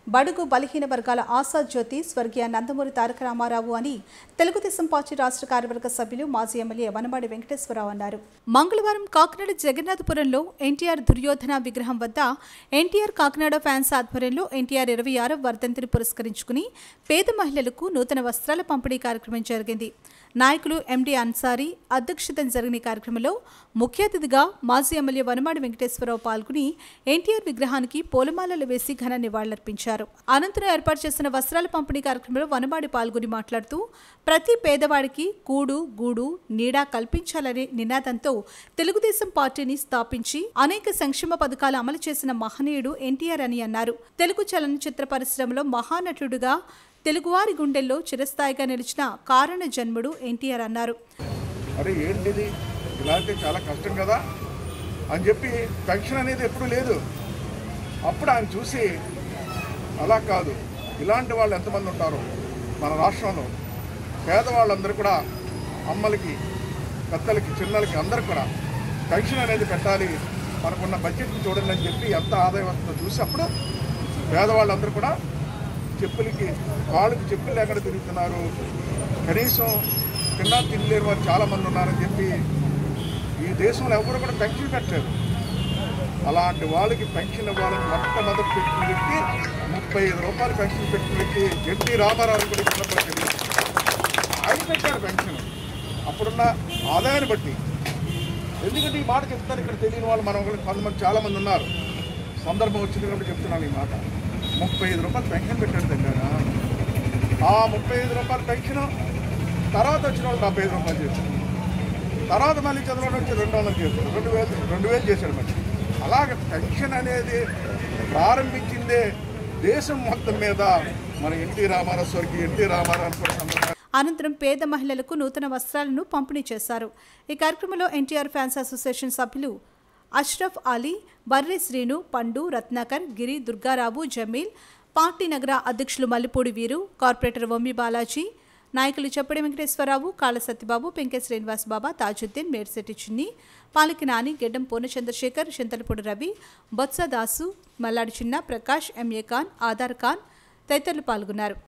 బడుగు బలహీన వర్గాల ఆశా జ్యోతి స్వర్గీయ నందమూరి తారక రామారావు అని తెలుగుదేశం పార్టీ రాష్ట్ర కార్యవర్గ సభ్యులు మాజీ ఎమ్మెల్యే వనమాడి వెంకటేశ్వరరావు అన్నారు మంగళవారం కాకినాడ జగన్నాథపురంలో ఎన్టీఆర్ దుర్యోధన విగ్రహం వద్ద ఎన్టీఆర్ కాకినాడ ఫ్యాన్స్ ఆధ్వర్యంలో ఎన్టీఆర్ ఇరవై ఆరవ వర్ధంతిని పురస్కరించుకుని పేద మహిళలకు నూతన వస్త్రాల పంపిణీ కార్యక్రమం జరిగింది నాయకులు ఎండి అన్సారీ అధ్యక్షతన జరిగిన ఈ కార్యక్రమంలో ముఖ్య అతిథిగా మాజీ ఎమ్మెల్యే వనమాడి వెంకటేశ్వరరావు పాల్గొని ఎన్టీఆర్ విగ్రహానికి పూలమాలలు వేసి ఘన నివాళులర్పించారు అనంతరం ఏర్పాటు చేసిన వస్త్రాల పంపిణీ కార్యక్రమంలో వనమాడి పాల్గొని మాట్లాడుతూ ప్రతి పేదవాడికి కూడు గూడు నీడా కల్పించాలనే నినాదంతో తెలుగుదేశం పార్టీని స్థాపించి అనేక సంక్షేమ పథకాలు అమలు చేసిన మహనీయుడు ఎన్టీఆర్ అని అన్నారు తెలుగు చలనచిత్ర పరిశ్రమలో మహానటుడుగా తెలుగువారి గుండెల్లో చిరస్థాయిగా నిలిచిన కారణ జన్ముడు ఎన్టీఆర్ అన్నారు అరే ఏంటిది ఇలా అయితే చాలా కష్టం కదా అని చెప్పి పెన్షన్ అనేది ఎప్పుడు లేదు అప్పుడు ఆయన చూసి అలా కాదు ఇలాంటి వాళ్ళు ఎంతమంది ఉంటారో మన రాష్ట్రంలో పేదవాళ్ళందరూ కూడా అమ్మలకి పెద్దలకి చిన్నలకి అందరూ కూడా పెన్షన్ అనేది పెట్టాలి మనకున్న బడ్జెట్ని చూడండి అని చెప్పి ఎంత ఆదాయం వస్తుందో చూసి అప్పుడు పేదవాళ్ళందరూ కూడా చెప్పులకి వాళ్ళకి చెప్పులు లేకుండా తిరుగుతున్నారు కనీసం తిన్నా తినలేని వారు చాలామంది ఉన్నారని చెప్పి ఈ దేశంలో ఎవరు కూడా పెన్షన్ పెట్టలేదు అలాంటి వాళ్ళకి పెన్షన్ ఇవ్వాలని మొట్టమొదటి పెట్టిన వ్యక్తి ముప్పై ఐదు రూపాయలు పెన్షన్ పెట్టిన వ్యక్తి ఎన్టీ రామారావు కూడా చిన్నప్పుడు తెలియదు ఆయన పెట్టారు పెన్షన్ అప్పుడున్న ఆదాయాన్ని బట్టి ఎందుకంటే ఈ మాట చెప్తారు ఇక్కడ తెలియని వాళ్ళు మనం కొంతమంది చాలామంది ఉన్నారు సందర్భం వచ్చింది కాబట్టి చెప్తున్నాను ఈ మాట ముప్పై ఐదు రూపాయలు పెన్షన్ పెట్టాడు దగ్గర ఆ ముప్పై ఐదు రూపాయల పెన్షన్ తర్వాత వచ్చిన వాళ్ళు డెబ్బై ఐదు రూపాయలు చేశారు తర్వాత మళ్ళీ చంద్రబాబు వచ్చి రెండు వందలు చేశాడు రెండు వేలు రెండు వేలు చేశాడు మళ్ళీ అలాగే పెన్షన్ అనేది ప్రారంభించిందే దేశం మొత్తం మీద మన ఎన్టీ రామారావు స్వర్గీ ఎన్టీ రామారావు అనుకున్న సందర్భంగా అనంతరం పేద మహిళలకు నూతన వస్త్రాలను పంపిణీ చేశారు ఈ కార్యక్రమంలో ఎన్టీఆర్ ఫ్యాన్స్ అసోసియేషన్ సభ్యులు అష్రఫ్ అలీ బర్రె శ్రీను పండు రత్నాకర్ గిరి దుర్గారావు జమీల్ పార్టీ నగర అధ్యక్షులు మల్లిపూడి వీరు కార్పొరేటర్ వమ్మి బాలాజీ నాయకులు చెప్పడి వెంకటేశ్వరరావు కాళ్ళ సత్యబాబు పెంకే శ్రీనివాస్ బాబా తాజుద్దీన్ మేడ్శెట్టి చిన్ని పాలకి నాని గెడ్డం పూర్ణ చంద్రశేఖర్ చింతలపూడి రవి బొత్స దాసు మల్లాడి చిన్న ప్రకాష్ ఎంఏ ఖాన్ ఆధార్ ఖాన్ తదితరులు పాల్గొన్నారు